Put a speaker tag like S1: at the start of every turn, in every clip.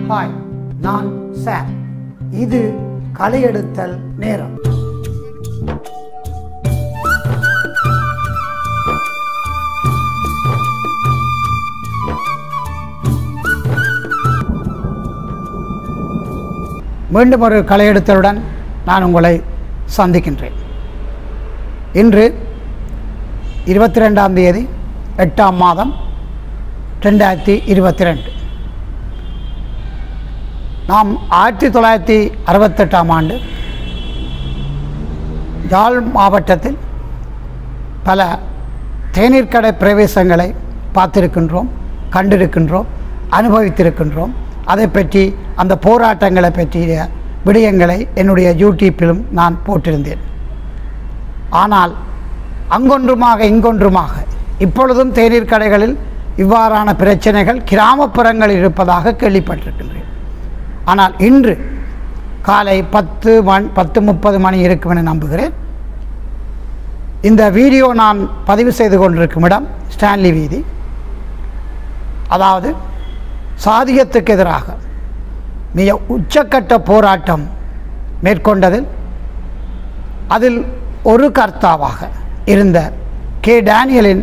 S1: Hi நான் சாம் இது களை எடுத்தல் நேரம் மீண்டும் ஒரு களை எடுத்தலுடன் நான் உங்களை சந்திக்கின்றேன் இன்று இருபத்தி ரெண்டாம் தேதி எட்டாம் மாதம் ரெண்டாயிரத்தி இருபத்தி ரெண்டு நாம் ஆயிரத்தி தொள்ளாயிரத்தி அறுபத்தெட்டாம் ஆண்டு யாழ் மாவட்டத்தில் பல தேநீர் கடை பிரவேசங்களை பார்த்திருக்கின்றோம் கண்டிருக்கின்றோம் அனுபவித்திருக்கின்றோம் அதை பற்றி அந்த போராட்டங்களை பற்றிய விடயங்களை என்னுடைய யூடியூப்பிலும் நான் போட்டிருந்தேன் ஆனால் அங்கொன்றுமாக இங்கொன்றுமாக இப்பொழுதும் தேநீர் கடைகளில் இவ்வாறான பிரச்சனைகள் கிராமப்புறங்களில் இருப்பதாக கேள்விப்பட்டிருக்கின்றேன் ஆனால் இன்று காலை பத்து மணி பத்து முப்பது மணி இருக்கும் என நம்புகிறேன் இந்த வீடியோ நான் பதிவு செய்து கொண்டிருக்கும் இடம் ஸ்டான்லி வீதி அதாவது சாதியத்துக்கு எதிராக மிக உச்சக்கட்ட போராட்டம் மேற்கொண்டதில் அதில் ஒரு கர்த்தாவாக இருந்த கே டேனியலின்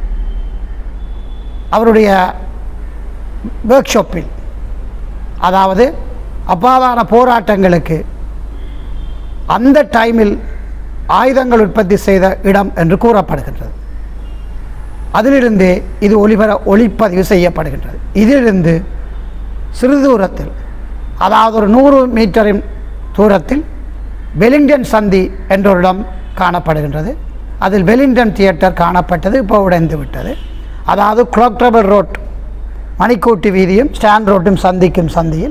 S1: அவருடைய ஒர்க் ஷாப்பில் அதாவது அப்பாதான போராட்டங்களுக்கு அந்த டைமில் ஆயுதங்கள் உற்பத்தி செய்த இடம் என்று கூறப்படுகின்றது அதிலிருந்தே இது ஒளிபர ஒளிப்பதிவு செய்யப்படுகின்றது இதிலிருந்து சிறு தூரத்தில் அதாவது ஒரு நூறு மீட்டரின் தூரத்தில் வெலிங்டன் சந்தி என்ற ஒரு இடம் காணப்படுகின்றது அதில் வெலிங்டன் தியேட்டர் காணப்பட்டது இப்போ உடைந்து விட்டது அதாவது குளோக்டபர் ரோட் மணிக்கூட்டு வீதியும் ஸ்டாண்ட் ரோட்டும் சந்திக்கும் சந்தியில்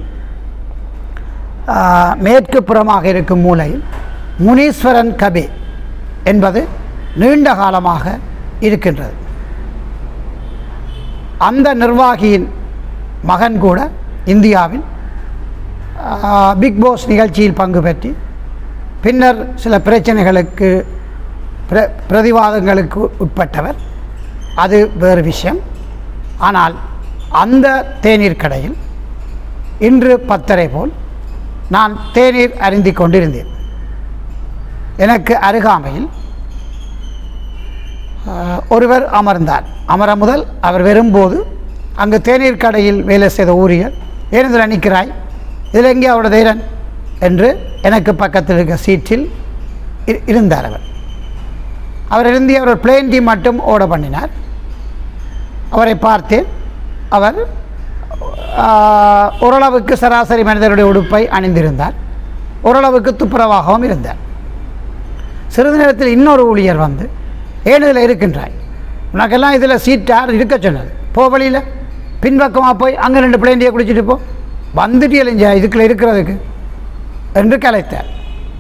S1: ஆஹ், மேற்கு புறமாக இருக்கும் மூலையில் முனீஸ்வரன் கபே என்பது நீண்ட காலமாக இருக்கின்றது அந்த நிர்வாகியின் மகன் கூட இந்தியாவில் ஆஹ், பிக் பாஸ் நிகழ்ச்சியில் பங்கு பெற்றி பின்னர் சில பிரச்சனைகளுக்கு பிர பிரதிவாதங்களுக்கு உட்பட்டவர் அது வேறு விஷயம் ஆனால் அந்த தேநீர் கடையில் இன்று பத்தரை போல் நான் தேநீர் அருந்திக் கொண்டிருந்தேன் எனக்கு அருகாமையில் ஆஹ், ஒருவர் அமர்ந்தார் அமர முதல் அவர் வரும்போது அங்கு தேநீர் கடையில் வேலை செய்த ஊழியர் ஏன் இதில் நிற்கிறாய் இதில் எங்கே அவரோட தைரன் என்று எனக்கு பக்கத்தில் இருக்க சீட்டில் இரு- இருந்தார் அவர் அவர் இருந்து அவர் பிளேன் டீ மட்டும் ஓட பண்ணினார் அவரை பார்த்தேன் அவர் ஆஹ், ஓரளவுக்கு சராசரி மனிதருடைய உடுப்பை அணிந்திருந்தார் ஓரளவுக்கு துப்புரவாகவும் இருந்தார் சிறிது நேரத்தில் இன்னொரு ஊழியர் வந்து ஏன் இதில் இருக்கின்றாய் உனக்கெல்லாம் இதில் சீட் யார் இருக்க சொன்னது போ வழியில் பின்பக்கமாக போய் அங்கே ரெண்டு பிளேண்டியை குடிச்சிட்டு போ வந்துட்டு இளைஞ்சா இதுக்குள்ள இருக்கிறதுக்கு என்று கலைத்தார்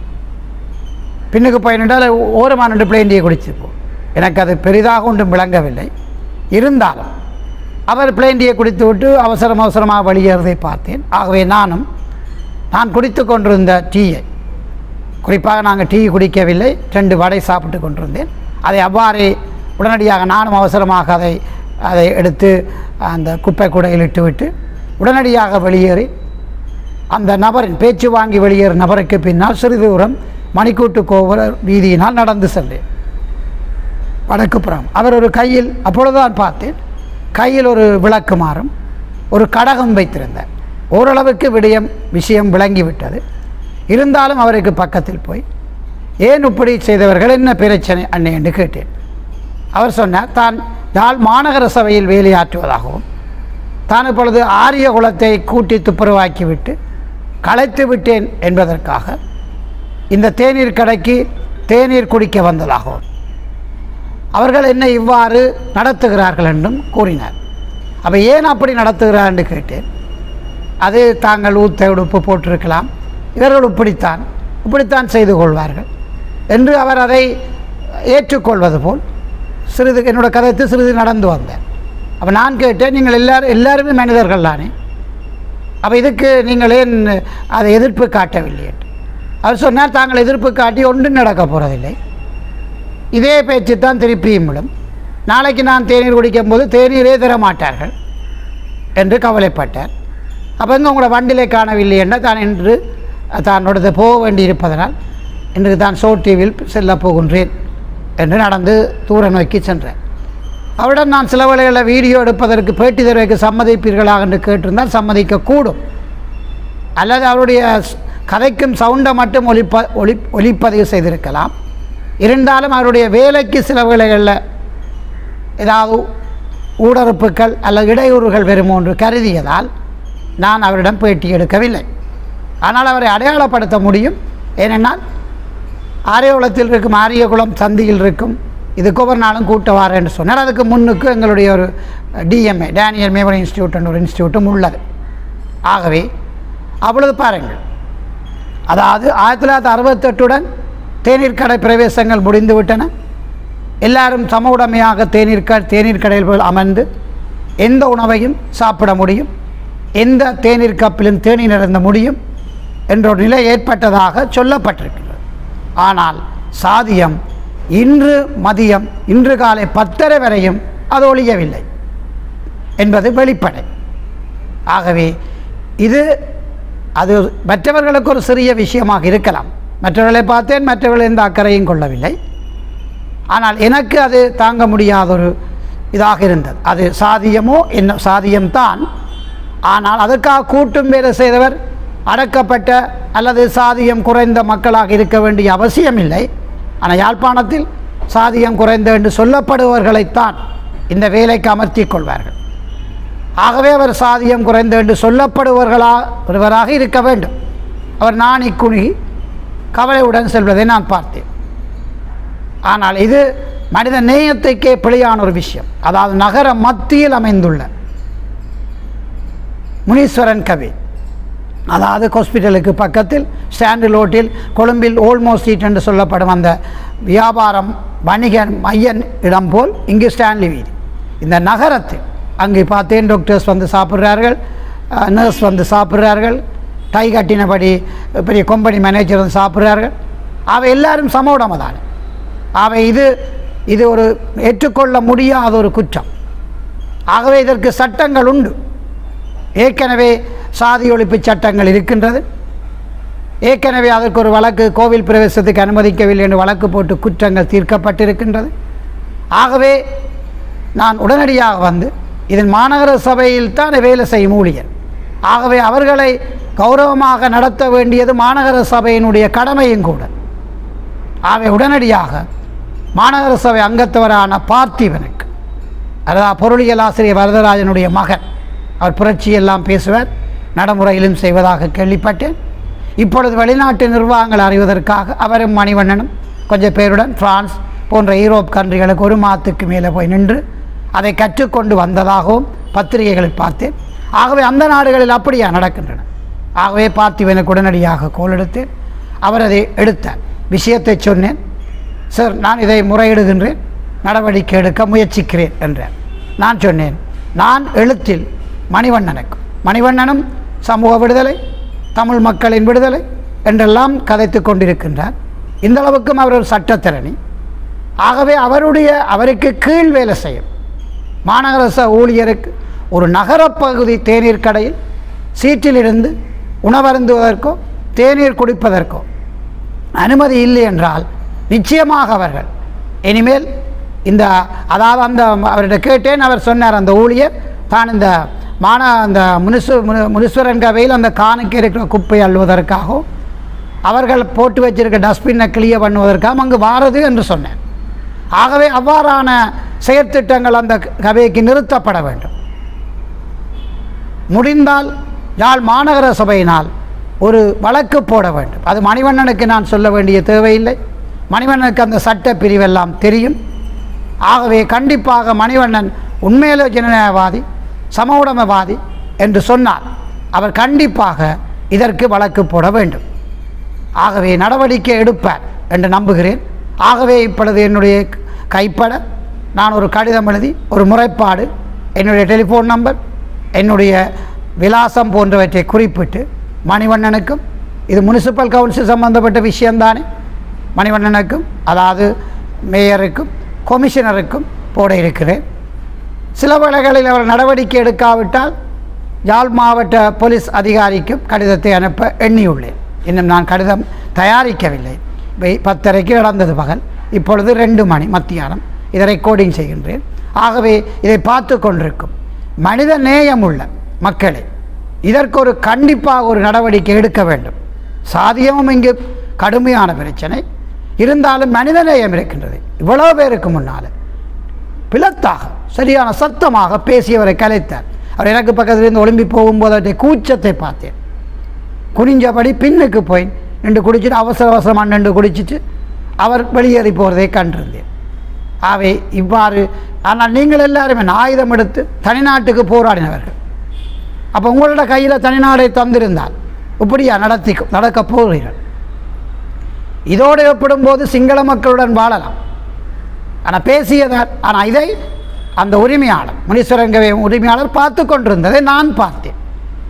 S1: பின்னுக்கு போய் நின்றால் ஓரமாக ரெண்டு பிளேண்டியை குடிச்சு போ எனக்கு அது பெரிதாக ஒன்றும் விளங்கவில்லை இருந்தாலும் அவர் பிளேண்டியை குடித்து விட்டு அவசரம் அவசரமாக வெளியேறதை பார்த்தேன் ஆகவே நானும் நான் குடித்து கொண்டிருந்த டீயை குறிப்பாக நாங்கள் டீ குடிக்கவில்லை ரெண்டு வடை சாப்பிட்டு கொண்டிருந்தேன் அதை அவ்வாறே உடனடியாக நானும் அவசரமாக அதை அதை எடுத்து அந்த குப்பை கூடையில் இட்டுவிட்டு உடனடியாக வெளியேறி அந்த நபரின் பேச்சு வாங்கி வெளியேறும் நபருக்கு பின்னால் சிறிது தூரம் மணிக்கூட்டு கோபுர வீதியினால் நடந்து சென்றேன் வடக்குப்புறம் அவர் ஒரு கையில் அப்பொழுதுதான் பார்த்தேன் கையில் ஒரு விளக்கு மாறும் ஒரு கடகம் வைத்திருந்தார் ஓரளவுக்கு விடயம் விஷயம் விளங்கிவிட்டது இருந்தாலும் அவருக்கு பக்கத்தில் போய் ஏன் இப்படி செய்தவர்கள் என்ன பிரச்சனை அன்னை என்று கேட்டேன் அவர் சொன்னார் தான் யாழ் மாநகர சபையில் வேலையாற்றுவதாகவும் தான் இப்பொழுது ஆரிய குலத்தை கூட்டி துப்புரவாக்கிவிட்டு களைத்து விட்டேன் என்பதற்காக இந்த தேநீர் கடைக்கு தேநீர் குடிக்க வந்ததாகவும் அவர்கள் என்னை இவ்வாறு நடத்துகிறார்கள் என்றும் கூறினார் அப்போ ஏன் அப்படி நடத்துகிறார் என்று கேட்டேன் அது தாங்கள் ஊத்த உடுப்பு போட்டிருக்கலாம் இவர்கள் இப்படித்தான் இப்படித்தான் செய்து கொள்வார்கள் என்று அவர் அதை ஏற்றுக்கொள்வது போல் சிறிது என்னோட கதைத்து சிறிது நடந்து வந்தார் அப்போ நான் கேட்டேன் நீங்கள் எல்லாரும் எல்லாருமே மனிதர்கள் தானே அப்போ இதுக்கு நீங்கள் ஏன் அதை எதிர்ப்பு காட்டவில்லை என்று அவர் சொன்னார் தாங்கள் எதிர்ப்பு காட்டி ஒன்றும் நடக்க போகிறதில்லை இதே பேச்சு தான் திருப்பியும் விடும் நாளைக்கு நான் தேநீர் குடிக்கும்போது தேநீரே தர மாட்டார்கள் என்று கவலைப்பட்டார் அப்போ எங்கே உங்களோட வண்டிலே காணவில்லை என்ற தான் இன்று தானோடது போக வேண்டியிருப்பதனால் இன்று தான் சோ டிவியில் செல்ல போகின்றேன் என்று நடந்து தூர நோக்கி சென்றேன் அவரிடம் நான் சில வேளைகளில் வீடியோ எடுப்பதற்கு பேட்டி தருவதற்கு சம்மதிப்பீர்களாக என்று கேட்டிருந்தால் சம்மதிக்கக்கூடும் அல்லது அவருடைய ஸ்- கதைக்கும் சவுண்டை மட்டும் ஒளிப்ப ஒளி ஒளிப்பதிவு செய்திருக்கலாம் இருந்தாலும் அவருடைய வேலைக்கு சில வேளைகளில் ஏதாவது ஊடறுப்புகள் அல்லது இடையூறுகள் வருமோ என்று கருதியதால் நான் அவரிடம் பேட்டி எடுக்கவில்லை ஆனால் அவரை அடையாளப்படுத்த முடியும் ஏனென்றால் ஆரியகுளத்தில் இருக்கும் ஆரியகுளம் சந்தியில் இருக்கும் இதுக்கு ஒரு நாளும் கூட்டவார் என்று சொன்னார் அதுக்கு முன்னுக்கு எங்களுடைய ஒரு டிஎம்ஏ டேனியல் மேமரி இன்ஸ்டியூட் என்ற ஒரு இன்ஸ்டியூட்டும் உள்ளது ஆகவே அப்பொழுது பாருங்கள் அதாவது ஆயிரத்தி தொள்ளாயிரத்தி அறுபத்தெட்டுடன் தேநீர் கடை பிரவேசங்கள் முடிந்து விட்டன எல்லாரும் சம உடைமையாக தேநீர் க தேநீர் கடையில் போய் அமர்ந்து எந்த உணவையும் சாப்பிட முடியும் எந்த தேநீர் கப்பிலும் தேநீர் அருந்த முடியும் என்ற ஒரு நிலை ஏற்பட்டதாக சொல்லப்பட்டிருக்கிறது ஆனால் சாதியம் இன்று மதியம் இன்று காலை பத்தரை வரையும் அது ஒழியவில்லை என்பது வெளிப்படை ஆகவே இது அது மற்றவர்களுக்கு ஒரு சிறிய விஷயமாக இருக்கலாம் மற்றவர்களை பார்த்தேன் மற்றவர்கள் எந்த அக்கறையும் கொள்ளவில்லை ஆனால் எனக்கு அது தாங்க முடியாத ஒரு இதாக இருந்தது அது சாதியமோ என்ன சாதியம்தான் ஆனால் அதற்காக கூட்டும் வேலை செய்தவர் அடக்கப்பட்ட அல்லது சாதியம் குறைந்த மக்களாக இருக்க வேண்டிய அவசியம் இல்லை ஆனால் யாழ்ப்பாணத்தில் சாதியம் குறைந்த என்று சொல்லப்படுபவர்களைத்தான் இந்த வேலைக்கு அமர்த்திக் கொள்வார்கள் ஆகவே அவர் சாதியம் குறைந்த என்று சொல்லப்படுபவர்களா ஒருவராக இருக்க வேண்டும் அவர் நாணி குணுகி கவலையுடன் செல்வதை நான் பார்த்தேன் ஆனால் இது மனித நேயத்துக்கே பிழையான ஒரு விஷயம் அதாவது நகர மத்தியில் அமைந்துள்ள முனீஸ்வரன் கவி அதாவது ஹாஸ்பிட்டலுக்கு பக்கத்தில் ஸ்டாண்டில் ஓட்டில் கொழும்பில் ஓல்மோ ஸ்ட்ரீட் என்று சொல்லப்படும் அந்த வியாபாரம் வணிக மையன் இடம் போல் இங்கு ஸ்டான்லி வீதி இந்த நகரத்தில் அங்கே பார்த்தேன் டாக்டர்ஸ் வந்து சாப்பிட்றார்கள் நர்ஸ் வந்து சாப்பிட்றார்கள் டை கட்டினபடி பெரிய கம்பெனி மேனேஜர் வந்து சாப்பிட்றார்கள் அவை எல்லாரும் சம உடமை தானே அவை இது இது ஒரு ஏற்றுக்கொள்ள முடியாத ஒரு குற்றம் ஆகவே இதற்கு சட்டங்கள் உண்டு ஏற்கனவே சாதி ஒழிப்பு சட்டங்கள் இருக்கின்றது ஏற்கனவே அதற்கு ஒரு வழக்கு கோவில் பிரவேசத்துக்கு அனுமதிக்கவில்லை என்று வழக்கு போட்டு குற்றங்கள் தீர்க்கப்பட்டிருக்கின்றது ஆகவே நான் உடனடியாக வந்து இதன் மாநகர சபையில் தான் வேலை செய்யும் ஊழியர் ஆகவே அவர்களை கௌரவமாக நடத்த வேண்டியது மாநகர சபையினுடைய கடமையும் கூட ஆகவே உடனடியாக மாநகர சபை அங்கத்தவரான பார்த்திபனுக்கு அதாவது பொருளியல் ஆசிரியர் வரதராஜனுடைய மகன் அவர் புரட்சியெல்லாம் பேசுவார் நடைமுறையிலும் செய்வதாக கேள்விப்பட்டேன் இப்பொழுது வெளிநாட்டு நிர்வாகங்கள் அறிவதற்காக அவரும் மணிவண்ணனும் கொஞ்சம் பேருடன் பிரான்ஸ் போன்ற யூரோப் கண்ட்ரிகளுக்கு ஒரு மாதத்துக்கு மேலே போய் நின்று அதை கற்றுக்கொண்டு வந்ததாகவும் பத்திரிகைகளில் பார்த்தேன் ஆகவே அந்த நாடுகளில் அப்படியா நடக்கின்றன ஆகவே பார்த்திபனுக்கு உடனடியாக கோல் எடுத்தேன் அவர் அதை எடுத்தார் விஷயத்தை சொன்னேன் சார் நான் இதை முறையிடுகின்றேன் நடவடிக்கை எடுக்க முயற்சிக்கிறேன் என்றார் நான் சொன்னேன் நான் எழுத்தில் மணிவண்ணனுக்கும் மணிவண்ணனும் சமூக விடுதலை தமிழ் மக்களின் விடுதலை என்றெல்லாம் கதைத்து கொண்டிருக்கின்றார் இந்த அளவுக்கும் அவர் ஒரு சட்டத்திறனி ஆகவே அவருடைய அவருக்கு கீழ் வேலை செய்யும் மாநகர ச ஊழியருக்கு ஒரு நகரப்பகுதி தேநீர் கடையில் சீட்டிலிருந்து உணவருந்துவதற்கோ தேநீர் குடிப்பதற்கோ அனுமதி இல்லை என்றால் நிச்சயமாக அவர்கள் இனிமேல் இந்த அதாவது அந்த அவர்கிட்ட கேட்டேன் அவர் சொன்னார் அந்த ஊழியர் தான் இந்த மான அந்த முனிசு முனி- முனீஸ்வரன் கவையில் அந்த காணுக்கு இருக்கிற குப்பை அள்ளுவதற்காகவும் அவர்கள் போட்டு வச்சிருக்க டஸ்ட்பினை கிளியர் பண்ணுவதற்காகவும் அங்கு வாரது என்று சொன்னேன் ஆகவே அவ்வாறான செயற்திட்டங்கள் அந்த கவைக்கு நிறுத்தப்பட வேண்டும் முடிந்தால் யாழ் மாநகர சபையினால் ஒரு வழக்கு போட வேண்டும் அது மணிவண்ணனுக்கு நான் சொல்ல வேண்டிய தேவையில்லை மணிவண்ணனுக்கு அந்த சட்ட பிரிவெல்லாம் தெரியும் ஆகவே கண்டிப்பாக மணிவண்ணன் உண்மையிலே ஜனநாயகவாதி சம உடைமைவாதி என்று சொன்னார் அவர் கண்டிப்பாக இதற்கு வழக்கு போட வேண்டும் ஆகவே நடவடிக்கை எடுப்பார் என்று நம்புகிறேன் ஆகவே இப்பொழுது என்னுடைய கைப்பட நான் ஒரு கடிதம் எழுதி ஒரு முறைப்பாடு என்னுடைய டெலிஃபோன் நம்பர் என்னுடைய விலாசம் போன்றவற்றை குறிப்பிட்டு மணிவண்ணனுக்கும் இது முனிசிபல் கவுன்சில் சம்பந்தப்பட்ட விஷயம்தானே மணிவண்ணனுக்கும் அதாவது மேயருக்கும் கொமிஷனருக்கும் போட இருக்கிறேன் சில வேளைகளில் அவர் நடவடிக்கை எடுக்காவிட்டால் யாழ் மாவட்ட போலீஸ் அதிகாரிக்கும் கடிதத்தை அனுப்ப எண்ணியுள்ளேன் இன்னும் நான் கடிதம் தயாரிக்கவில்லை வை- பத்தரைக்கு நடந்தது பகல் இப்பொழுது ரெண்டு மணி மத்தியானம் இதை ரெக்கார்டிங் செய்கின்றேன் ஆகவே இதை பார்த்து கொண்டிருக்கும் மனித நேயமுள்ள மக்களே இதற்கு ஒரு கண்டிப்பாக ஒரு நடவடிக்கை எடுக்க வேண்டும் சாதியமும் இங்கு கடுமையான பிரச்சனை இருந்தாலும் மனித நேயம் இருக்கின்றது இவ்வளோ பேருக்கு முன்னால் பிளத்தாக சரியான சத்தமாக பேசியவரை கலைத்தார் அவர் எனக்கு பக்கத்திலிருந்து ஒளிம்பி போகும்போது அவருடைய கூச்சத்தை பார்த்தேன் குனிஞ்சபடி பின்னுக்கு போய் நின்று குடிச்சிட்டு அவசர அவசரமாக நின்று குடிச்சிட்டு அவர் வெளியேறி போகிறதை கண்டிருந்தேன் ஆகவே இவ்வாறு ஆனால் நீங்கள் எல்லாருமே ஆயுதம் எடுத்து தனிநாட்டுக்கு போராடினவர்கள் அப்போ உங்களோட கையில் தனிநாடை தந்திருந்தால் இப்படியா நடத்தி நடக்கப் போகிறீர்கள் இதோடு ஒப்பிடும்போது சிங்கள மக்களுடன் வாழலாம் ஆனால் பேசியதார் ஆனால் இதை அந்த உரிமையாளர் முனீஸ்வரங்கவே உரிமையாளர் பார்த்து கொண்டிருந்ததை நான் பார்த்தேன்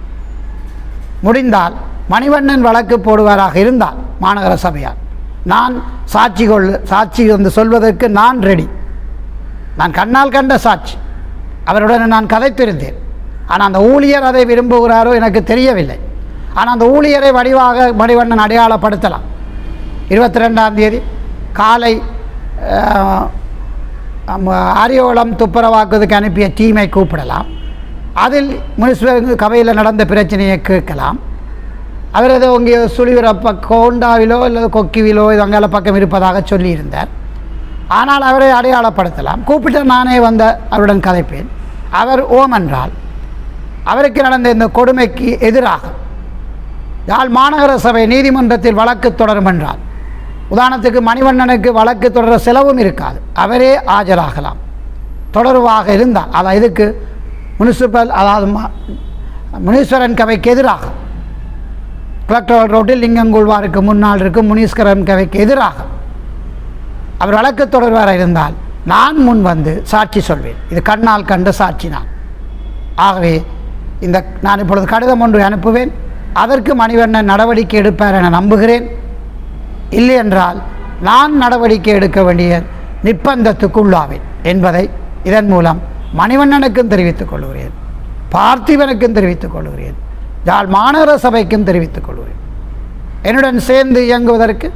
S1: முடிந்தால் மணிவண்ணன் வழக்கு போடுவாராக இருந்தால் மாநகர சபையார் நான் சாட்சி கொள் சாட்சி வந்து சொல்வதற்கு நான் ரெடி நான் கண்ணால் கண்ட சாட்சி அவருடன் நான் கதைத்திருந்தேன் ஆனால் அந்த ஊழியர் அதை விரும்புகிறாரோ எனக்கு தெரியவில்லை ஆனால் அந்த ஊழியரை வடிவாக மணிவண்ணன் அடையாளப்படுத்தலாம் இருபத்தி ரெண்டாம் தேதி காலை அஹ், அம், ஆரியோளம் துப்புரவாக்குவதற்கு அனுப்பிய டீமை கூப்பிடலாம் அதில் முனிசிபல் கவையில் நடந்த பிரச்சனையை கேட்கலாம் அவர் ஏதோ இங்கே சுழிவர பக்கம் ஹோண்டாவிலோ அல்லது கொக்கிவிலோ இது அங்கால பக்கம் இருப்பதாக சொல்லியிருந்தார் ஆனால் அவரை அடையாளப்படுத்தலாம் கூப்பிட்டு நானே வந்த அவருடன் கதைப்பேன் அவர் ஓம் என்றால் அவருக்கு நடந்த இந்த கொடுமைக்கு எதிராக யாழ் மாநகர சபை நீதிமன்றத்தில் வழக்கு தொடரும் என்றால் உதாரணத்துக்கு மணிவண்ணனுக்கு வழக்கு தொடர செலவும் இருக்காது அவரே ஆஜராகலாம் தொடர்பாக இருந்தால் அதாவது இதுக்கு முனிசிபல் அதாவது ம- முனீஸ்வரன் கவைக்கு எதிராக கலெக்டர் ரோட்டில் லிங்கங்குழ்வாருக்கு முன்னால் இருக்கும் முனீஸ்வரன் கவைக்கு எதிராக அவர் வழக்கு தொடர்வார இருந்தால் நான் முன் வந்து சாட்சி சொல்வேன் இது கண்ணால் கண்ட சாட்சி நான் ஆகவே இந்த நான் இப்பொழுது கடிதம் ஒன்று அனுப்புவேன் அதற்கு மணிவண்ணன் நடவடிக்கை எடுப்பார் என நம்புகிறேன் இல்லை என்றால் நான் நடவடிக்கை எடுக்க வேண்டிய நிர்பந்தத்துக்குள்ளாவேன் என்பதை இதன் மூலம் மணிவண்ணனுக்கும் தெரிவித்துக் கொள்கிறேன் பார்த்திபனுக்கும் தெரிவித்துக் கொள்கிறேன் யாழ் மாநகர சபைக்கும் தெரிவித்துக் கொள்கிறேன் என்னுடன் சேர்ந்து இயங்குவதற்கு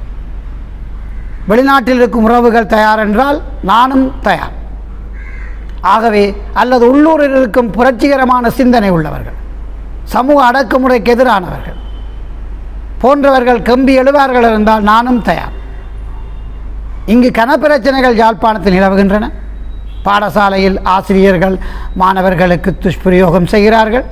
S1: வெளிநாட்டில் இருக்கும் உறவுகள் தயார் என்றால் நானும் தயார் ஆகவே அல்லது உள்ளூரில் இருக்கும் புரட்சிகரமான சிந்தனை உள்ளவர்கள் சமூக அடக்குமுறைக்கு எதிரானவர்கள் போன்றவர்கள் கம்பி எழுவார்கள் இருந்தால் நானும் தயார் இங்கு கனப்பிரச்சனைகள் யாழ்ப்பாணத்தில் நிலவுகின்றன பாடசாலையில் ஆசிரியர்கள் மாணவர்களுக்கு துஷ்பிரயோகம் செய்கிறார்கள்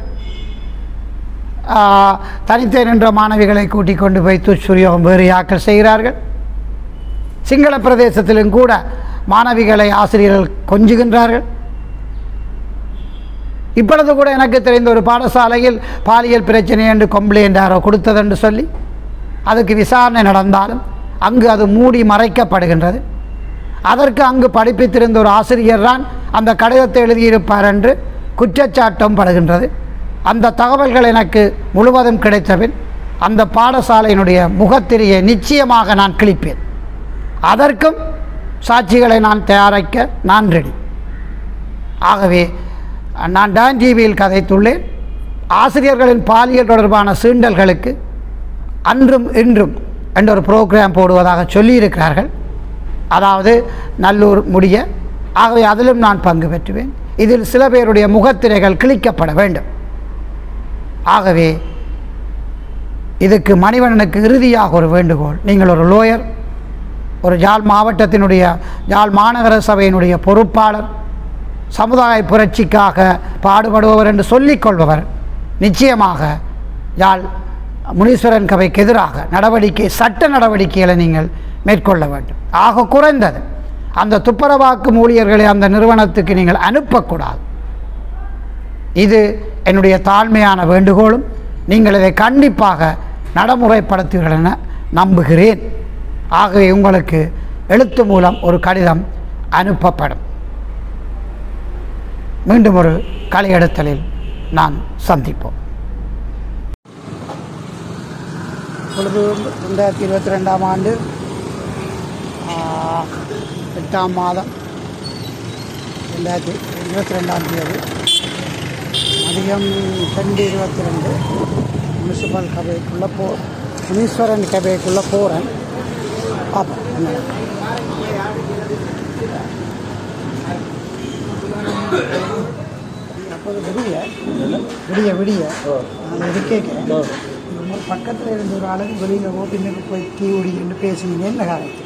S1: ஆ, தனித்தே நின்ற மாணவிகளை கூட்டிக் கொண்டு போய் துஷ்பிரயோகம் வேறு யாக்கள் செய்கிறார்கள் சிங்கள பிரதேசத்திலும் கூட மாணவிகளை ஆசிரியர்கள் கொஞ்சுகின்றார்கள் இப்பொழுது கூட எனக்கு தெரிந்த ஒரு பாடசாலையில் பாலியல் பிரச்சனை என்று கம்ப்ளைண்ட் யாரோ கொடுத்ததென்று சொல்லி அதுக்கு விசாரணை நடந்தாலும் அங்கு அது மூடி மறைக்கப்படுகின்றது அதற்கு அங்கு படிப்பித்திருந்த ஒரு ஆசிரியர் தான் அந்த கடிதத்தை எழுதியிருப்பார் என்று குற்றச்சாட்டம் படுகின்றது அந்த தகவல்கள் எனக்கு முழுவதும் கிடைத்தபின் அந்த பாடசாலையினுடைய முகத்திரையை நிச்சயமாக நான் கிழிப்பேன் அதற்கும் சாட்சிகளை நான் தயாரிக்க நான் ரெடி ஆகவே நான் டான் டிவியில் கதைத்துள்ளேன் ஆசிரியர்களின் பாலியல் தொடர்பான சீண்டல்களுக்கு அன்றும் இன்றும் என்ற ஒரு ப்ரோக்ராம் போடுவதாக சொல்லியிருக்கிறார்கள் அதாவது நல்லூர் முடிய ஆகவே அதிலும் நான் பங்கு பெற்றுவேன் இதில் சில பேருடைய முகத்திரைகள் கிழிக்கப்பட வேண்டும் ஆகவே இதுக்கு மணிவண்ணனுக்கு இறுதியாக ஒரு வேண்டுகோள் நீங்கள் ஒரு லோயர் ஒரு யாழ் மாவட்டத்தினுடைய யாழ் மாநகர சபையினுடைய பொறுப்பாளர் சமுதாய புரட்சிக்காக பாடுபடுபவர் என்று சொல்லிக் கொள்பவர் நிச்சயமாக யாழ் முனீஸ்வரன் கவைக்கு எதிராக நடவடிக்கை சட்ட நடவடிக்கைகளை நீங்கள் மேற்கொள்ள வேண்டும் ஆக குறைந்தது அந்த துப்புரவாக்கும் ஊழியர்களை அந்த நிறுவனத்துக்கு நீங்கள் அனுப்பக்கூடாது இது என்னுடைய தாழ்மையான வேண்டுகோளும் நீங்கள் இதை கண்டிப்பாக நடைமுறைப்படுத்துவீர்கள் என நம்புகிறேன் ஆகவே உங்களுக்கு எழுத்து மூலம் ஒரு கடிதம் அனுப்பப்படும் மீண்டும் ஒரு கலையெடுத்தலில் நான் சந்திப்போம் இப்பொழுது ரெண்டாயிரத்தி இருபத்தி ரெண்டாம் ஆண்டு ஆ, எட்டாம் மாதம் ரெண்டாயிரத்தி இருபத்தி ரெண்டாம் தேதி மதியம் ரெண்டு இருபத்தி ரெண்டு முனிசிபல் கபைக்குள்ளே போ முனீஸ்வரன் கபைக்குள்ளே போகிறேன் பார்ப்போம் என்ன அப்போது விடிய விடிய விடிய நான் இது கேட்குறேன் ஒரு பக்கத்தில் இருந்த ஒரு ஆளுக்கு வெளியில் போ பின்னுக்கு போய் டீ குடிக்கிட்டு பேசுனீங்க என்ன காரணம்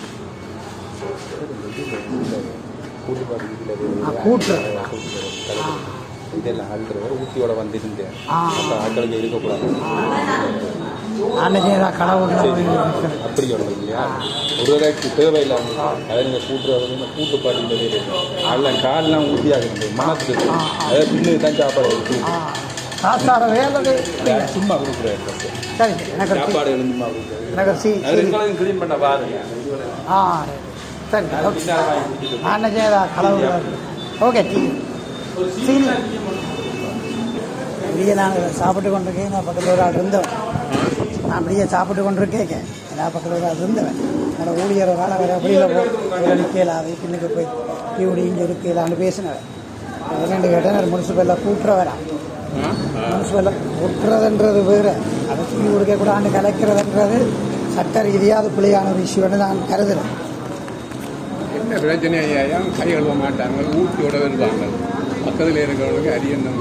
S1: ஆ, கூட்டு ஆ
S2: இதெல்லாம் ஆட்கள் ஊட்டியோட வந்திருந்தேன்
S1: ஆ.
S2: அப்போ ஆட்களுக்கு இருக்கக்கூடாது
S1: அன்னைக்கு ஏதாவது கடவுள்
S2: அப்படி சொல்றது இல்லையா ஒரு வேலைக்கு தேவையில்லாம அதை நீங்கள் கூட்டுறது வந்து கூட்டு பாட்டிங்களே அதெல்லாம் காலெல்லாம் ஊட்டியாக இருந்தது மனசுக்கு அதை பின்னு தான் சாப்பாடு இருக்கு
S1: சாஸ்தார வேலை
S2: சும்மா கொடுக்குறாரு
S1: சரி சரி எனக்கு ஒரு டீ-
S2: சாப்பாடு சும்மா கொடுக்குறாரு
S1: எனக்கு ஒரு சி
S2: அது ரெண்டு க்ளீன் பண்ண பாருங்க
S1: ஆ சரி ஓகே நான் என்ன செய்யறா கடவுள் ஓகே டீ சீனி அப்படியே நான் சாப்பிட்டு கொண்டிருக்கேன் நான் பக்கத்தில் ஒரு ஆள் இருந்தவன் நான் அப்படியே சாப்பிட்டு கொண்டிருக்கேன் நான் பக்கத்தில் ஒரு ஆள் இருந்தவன் என்னோட ஊழியர் ஒரு ஆள் வேறு வெளியில் போ நிற்கலாது பின்னுக்கு போய் டீ குடி இங்கே இருக்கலான்னு பேசினவன் என்னென்னு கேட்டேன் முனிசிபலில் கூட்டுற வரா முனிசிபலில் கூட்டுறதுன்றது வேறு அதை டீ குடிக்க கூட ஆண்டு கலைக்கிறதுன்றது சட்ட ரீதியாக அது பிள்ளையான ஒரு இஷ்யூன்னு நான் கருதுறேன்
S3: என்ன பிரச்சனை ஐயா கை கழுவ மாட்டாங்க ஊட்டியோட வருவாங்க பக்கத்தில் இருக்கிறவங்களுக்கு அரியண்ணம்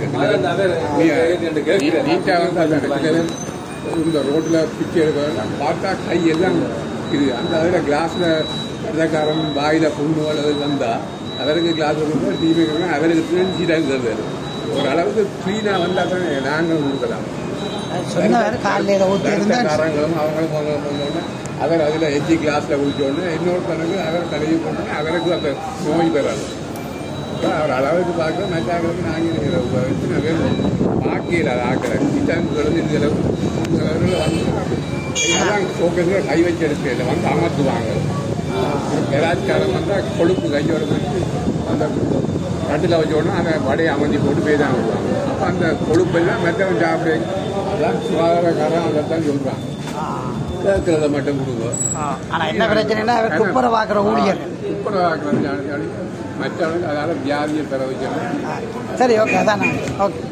S3: நீட்டாக வந்து அந்த இடத்துல இந்த ரோட்டில் பிச்சை எடுக்கிறவங்க பார்த்தா கை எல்லாம் இது அந்த அதில் கிளாஸில் இடக்காரன் வாயில் புண்ணு அல்லது வந்தால் அவருக்கு கிளாஸ் கொடுத்தா டிவி அவருக்கு சீட்டாக தருவார் ஒரு அளவுக்கு க்ளீனாக வந்தால் தான் நாங்களும் கொடுக்கலாம்
S1: சொன்னவர் காலையில் இதை ஊற்றி இருந்தால்
S3: காரங்களும் அவங்களும் அவங்களும் வந்தோடனே அவர் அதில் எச்சி கிளாஸில் குடிச்சோடனே இன்னொருத்தனுக்கு அவர் தலையை போட்டு அவருக்கு அந்த நோய் பெறாது அப்ப அவர் அளவுக்கு பார்க்க மற்றாக்களுக்கு நாங்கள் எத்தனை பேர் பார்க்கல அது ஆக்கலை கிச்சன் கிடந்து இந்த அளவு இந்த அளவில் வந்து எல்லாம் ஃபோக்கஸில் கை வச்சு எடுக்கல வந்து அமர்த்துவாங்க ஏதாச்சும் வந்தால் கொழுப்பு கையோட வச்சு அந்த கட்டில் வச்ச உடனே அந்த வடையை அமைஞ்சி போட்டு போய் தான் விடுவாங்க அப்போ அந்த கொழுப்பெல்லாம் மெத்தவன் சாப்பிடு அதான் சுகாதாரக்காரன் அதைத்தான் சொல்கிறான் கேட்கறத மட்டும் கொடுங்க
S1: ஆனால் என்ன பிரச்சனைனா அவர் துப்புரை பார்க்குற ஊழியர்
S3: துப்புரவாக்கிறது மற்றவனுக்கு அதால் வியாதியை பெற வைக்கணும்
S1: சரி ஓகே அதான் நான் ஓகே